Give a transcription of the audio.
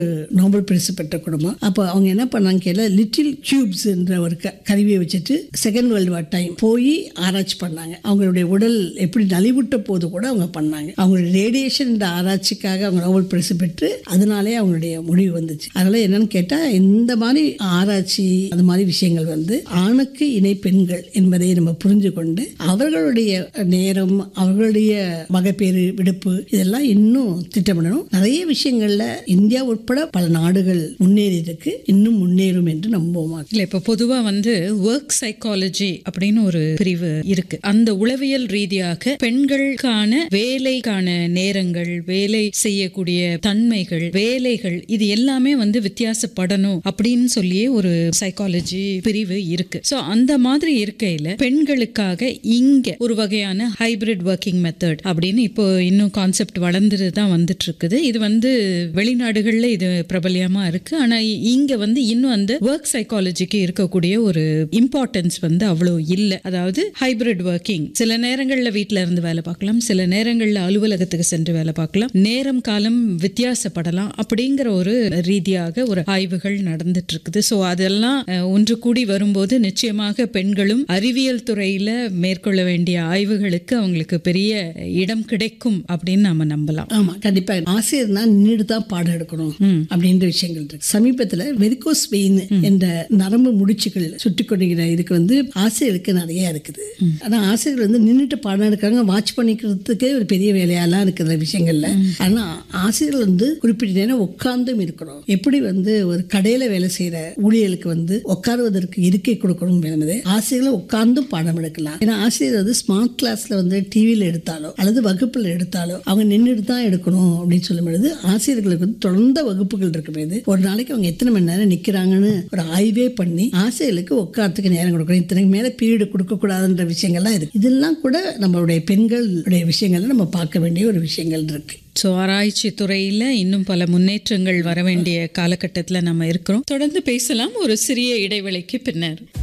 Nobel பரிசு பெற்ற குடும்பம் அப்போ அவங்க என்ன பண்ணாங்க கேட்கல லிட்டில் கியூப்ஸ்ன்ற ஒரு க கருவியை வச்சுட்டு செகண்ட் வேர்ல்டு வார் டைம் போய் ஆராய்ச்சி பண்ணாங்க அவங்களுடைய உடல் எப்படி நலிவுட்ட போது கூட அவங்க பண்ணாங்க அவங்களுடைய ரேடியேஷன் ஆராய்ச்சிக்காக அவங்க நோபல் பரிசு பெற்று அதனாலே அவங்களுடைய முடிவு வந்துச்சு அதனால என்னன்னு கேட்டால் இந்த மாதிரி ஆராய்ச்சி அந்த மாதிரி விஷயங்கள் வந்து ஆணுக்கு இணை பெண்கள் என்பதை நம்ம புரிஞ்சு கொண்டு அவர்களுடைய நேரம் அவர்களுடைய மகப்பேறு விடுப்பு இதெல்லாம் இன்னும் திட்டமிடணும் நிறைய விஷயங்கள்ல இந்தியா உட்பட பல நாடுகள் முன்னேறி இருக்கு இன்னும் முன்னேறும் என்று நம்புவோமா இல்ல இப்ப பொதுவா வந்து ஒர்க் சைக்காலஜி அப்படின்னு ஒரு பிரிவு இருக்கு அந்த உளவியல் ரீதியாக பெண்களுக்கான வேலைக்கான நேரங்கள் வேலை செய்யக்கூடிய தன்மைகள் வேலைகள் இது எல்லாமே வந்து வித்தியாசப்படணும் அப்படின்னு சொல்லியே ஒரு சைக்காலஜி பிரிவு இருக்கு சோ அந்த மாதிரி இருக்கையில பெண்களுக்காக இங்க ஒரு வகையான ஹைபிரிட் ஒர்க்கிங் மெத்தட் அப்படின்னு இப்போ இன்னும் கான்செப்ட் வளர்ந்துட்டு தான் வந்துட்டு இருக்குது இது வந்து வெளிநாடுகள்ல இது பிரபலியமா இருக்கு ஆனா இங்க வந்து இன்னும் அந்த ஒர்க் சைக்காலஜிக்கு இருக்கக்கூடிய ஒரு இம்பார்ட்டன்ஸ் வந்து அவ்வளோ இல்லை அதாவது ஹைபிரிட் ஒர்க்கிங் சில நேரங்கள்ல வீட்ல இருந்து வேலை பார்க்கலாம் சில நேரங்கள்ல அலுவலகத்துக்கு சென்று வேலை பார்க்கலாம் நேரம் காலம் வித்தியாசப்படலாம் அப்படிங்கிற ஒரு ரீதியாக ஒரு ஆய்வுகள் நடந்துட்டு இருக்குது ஸோ அதெல்லாம் அஹ், ஒன்று கூடி வரும்போது நிச்சயமாக பெண்களும் அறிவியல் துறையில மேற்கொள்ள வேண்டிய ஆய்வுகளுக்கு அவங்களுக்கு பெரிய இடம் கிடைக்கும் அப்படின்னு நாம நம்பலாம் ஆமா கண்டிப்பா ஆசிரியர்னா நின்றுட்டு தான் பாடம் எடுக்கணும் அப்படின்ற விஷயங்கள் இருக்கு சமீபத்துல வெரிகோஸ் வெயின் என்ற நரம்பு முடிச்சுகள் சுட்டி கொண்டிருக்கிற இதுக்கு வந்து ஆசிரியருக்கு நிறைய இருக்குது ஆனா ஆசிரியர்கள் வந்து நின்றுட்டு பாடம் எடுக்கிறாங்க வாட்ச் பண்ணிக்கிறதுக்கே ஒரு பெரிய வேலையெல்லாம் இருக்கிற விஷயங்கள்ல ஆனா ஆசிரியர்கள் வந்து குறிப்பிட்ட நேரம் உட்கார்ந்தும் இருக்கணும் எப்படி வந்து ஒரு கடையில வேலை செய்யற ஊழியர்களுக்கு வந்து உட்காருவதற்கு இருக்கை கொடுக்கணும் என்பது ஆசிரியர்கள் உட்கார்ந்தும் பாடம் எடுக்கலாம் ஏன்னா ஆசிரியர் வந்து ஸ்மார்ட் கிளாஸ்ல வந்து டிவியில எடுத்தாலோ அல்லது வகுப்புல எடுத்தாலோ அவங்க நின்றுட்டு தான் எடுக்கணும் அப்படின்னு சொல்லும் பொழுது ஆசிரியர்களுக்கு வந்து தொடர்ந்த வகுப்புகள் இருக்கும்போது ஒரு நாளைக்கு அவங்க எத்தனை மணி நேரம் நிக்கிறாங்கன்னு ஒரு ஆய்வே பண்ணி ஆசிரியர்களுக்கு உட்காரத்துக்கு நேரம் கொடுக்கணும் இத்தனைக்கு மேல பீரியட் கொடுக்க கூடாதுன்ற விஷயங்கள்லாம் இருக்கு இதெல்லாம் கூட நம்மளுடைய பெண்களுடைய விஷயங்கள்ல நம்ம பார்க்க வேண்டிய ஒரு விஷயங்கள் இருக்கு ஸோ ஆராய்ச்சி துறையில் இன்னும் பல முன்னேற்றங்கள் வர வேண்டிய காலகட்டத்தில் நம்ம இருக்கிறோம் தொடர்ந்து பேசலாம் ஒரு சிறிய இடைவெளிக்கு பின்னர்